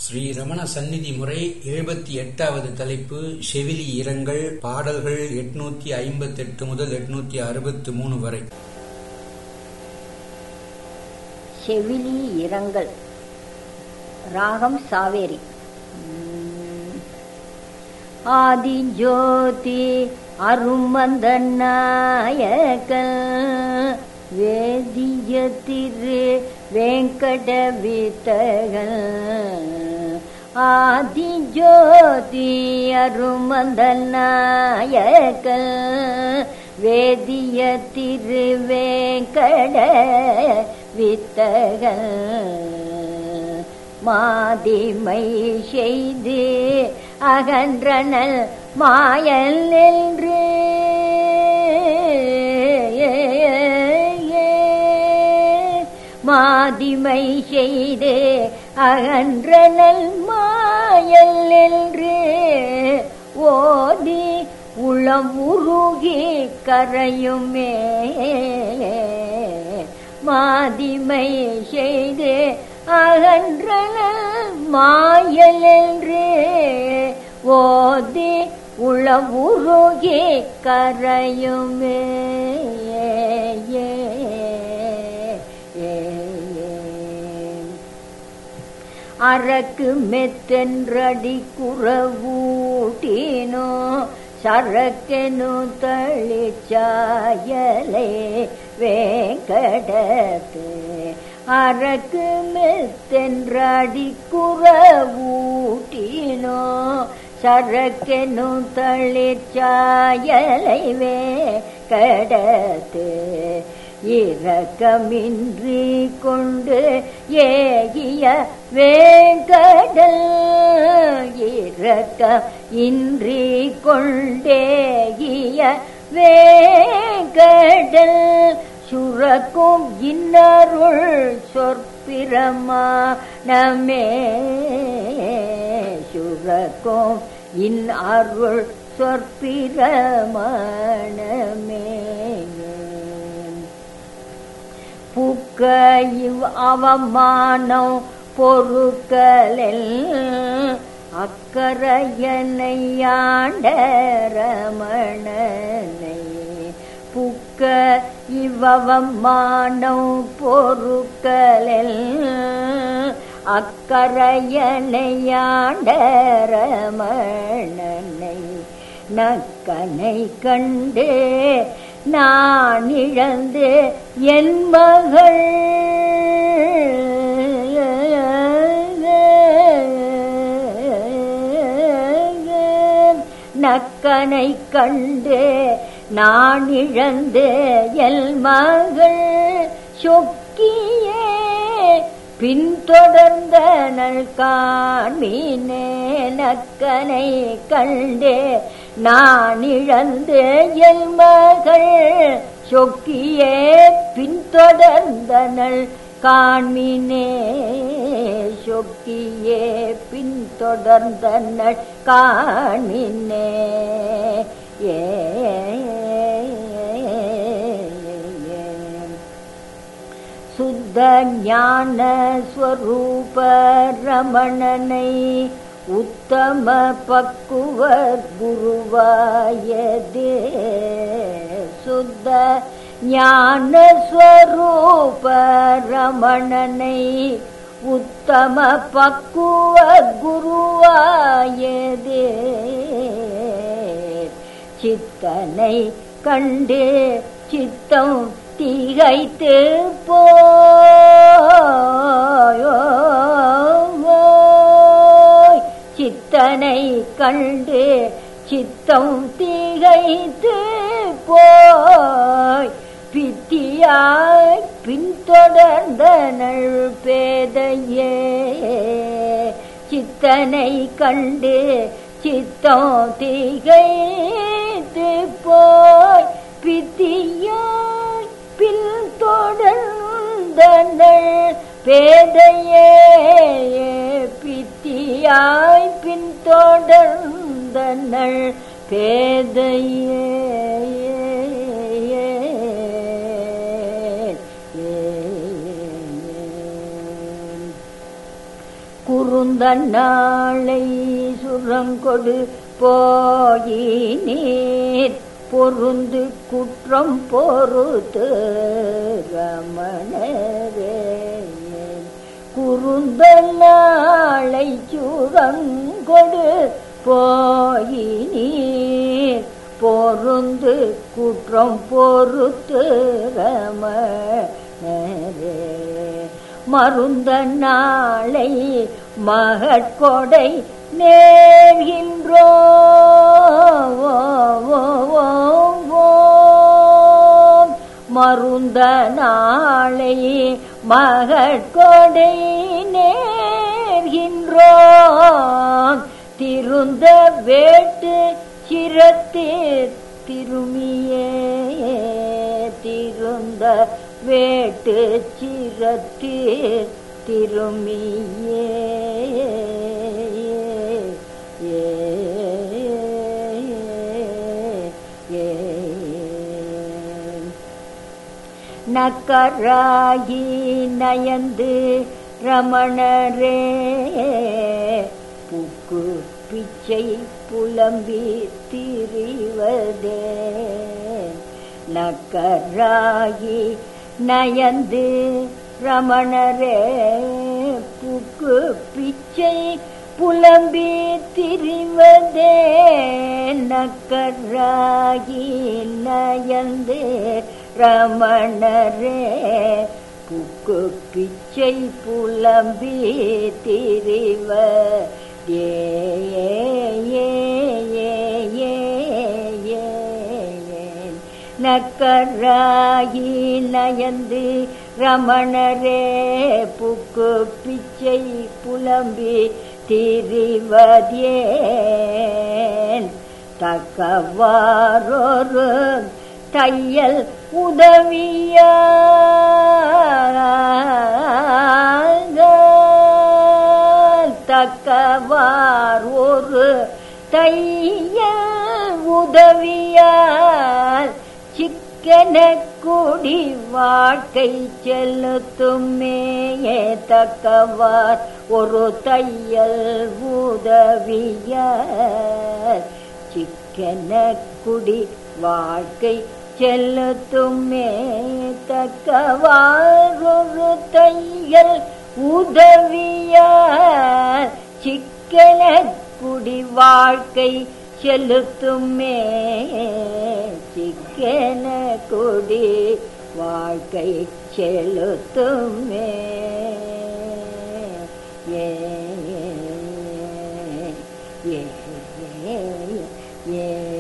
ஸ்ரீ ரமண சந்நிதி முறை எழுபத்தி எட்டாவது தலைப்பு செவிலி இரங்கல் பாடல்கள் எட்நூத்தி ஐம்பத்தி எட்டு முதல் எட்நூத்தி அறுபத்தி மூணு வரை செவிலி இரங்கல் ராகம் சாவேரி உம். ஆதி ஜோதி அருமந்த நாயகல் வேதிய திரு வெங்கட வித்தகல் ஆதி ஜோதி அருமந்த நாயகல் வேதிய திரு வெங்கட வித்தகல் மாதிமை செய்து அகன்றனல் மாயல் என்று மாதிமை செய்து அகன்றனல் மாயல் என்று ஓதி உளம் உருகி கரையுமே மாதிமை செய்து அகன்றன மாயல் என்று ஓதி உளவுருகி கரையுமே அரக்கு மெத்தென்றடி குறவூட்டினோ சரக்கெனு தளிச்சாயலை வேங்கடத்து அரக்கு மெத்தென்றடி குறவூட்டினோ சரக்கெனு தளிச்சாயலை வேங்கடத்து இரக்கமின்றி கொண்டு ஏகிய வேங்கடல் இரக்கம் இன்றி கொண்டேகிய வேங்கடல் சுரக்கும் இன்னருள் சொற்பிரமாணமே சுரக்கும் இன் அருள் சொற்பிரமாணமே புக்க இவ் அவமானம் பொருட்களில் அக்கரையனை ஆண்டரமணனை புக்க இவ்வவமானம் பொருட்களில் அக்கரையனை ஆண்டரமணனை நக்கனை கண்டு நான் இழந்து என் மகள் நக்கனை கண்டு நான் இழந்து எல் மகள் சொக்கியே பின்தொடர்ந்த நல் காண்மீனே நக்கனை கண்டே நான் இழந்து எல் மகள் சொக்கியே பின்தொடர்ந்தனள் காண்மினே சொக்கியே பின்தொடர்ந்தனள் காண்மினே ஏ சுத்த ஞான ஸ்வரூப ரமணனை உத்தம பக்குவர் குருவாயதே சுத்த ஞான ஸ்வரூப ரமணனை உத்தம பக்குவ குருவாயதே சித்தனை கண்டு சித்தம் திகைத்து போய் சித்தனை கண்டு சித்தம் திகைத்து போய் பித்தியாய் பின்தொடர்ந்த நல் பேதையே சித்தனை கண்டு சித்தம் திகைத்து போய் பித்தியாய் பின்தொடர்ந்த நல் பேதையே பித்தியாய் பின்தொடர்ந்த நல் பேதையே குரு மருந்தன்னாளை சுரங்கொடு போயினீர் பொருந்து குற்றம் பொறுத்து ரமணரே குறுந்த நாளை சுரங்கொடு போயினீர் பொருந்து குற்றம் பொறுத்து ரமணரே மருந்த நாளை மகட்கொடை நேர்கின்றோ மருந்த நாளை மகட்கொடை நேர்கின்றோ திருந்த வேட்டு சிரத்தீர் திருமியே திருந்த வேட்டு சிரத்தீர் திருமியே ஏ ஏ நக்கராகி நயந்து ரமணரே புக்கு பிச்சை புலம்பி திரிவதே நக்கராகி நயந்து ரமணரே புக்கு பிச்சை புலம்பி திரிவதே நக்கராகி நயந்து ரமணரே புக்கு பிச்சை புலம்பி திரிவ ஏ ஏ ஏ ஏ ஏ ஏ நக்கராகி நயந்து ரமணரே புக்கு பிச்சை புலம்பி திரிவதேன் தக்கவாரொரு தையல் உதவியா தக்கவார் ஒரு தையல் உதவியால் சிக்கன குடி வாழ்க்கை செலுத்துமே தக்கவார் ஒரு தையல் உதவியால் சிக்கன குடி வாழ்க்கை செலுத்துமே தக்கவார் ஒரு தையல் உதவியால் சிக்கன குடி வாழ்க்கை செலுத்துமே சிக்கன குடி வாழ்க்கை செலுத்துமே ஏ ஏ ஏ ஏ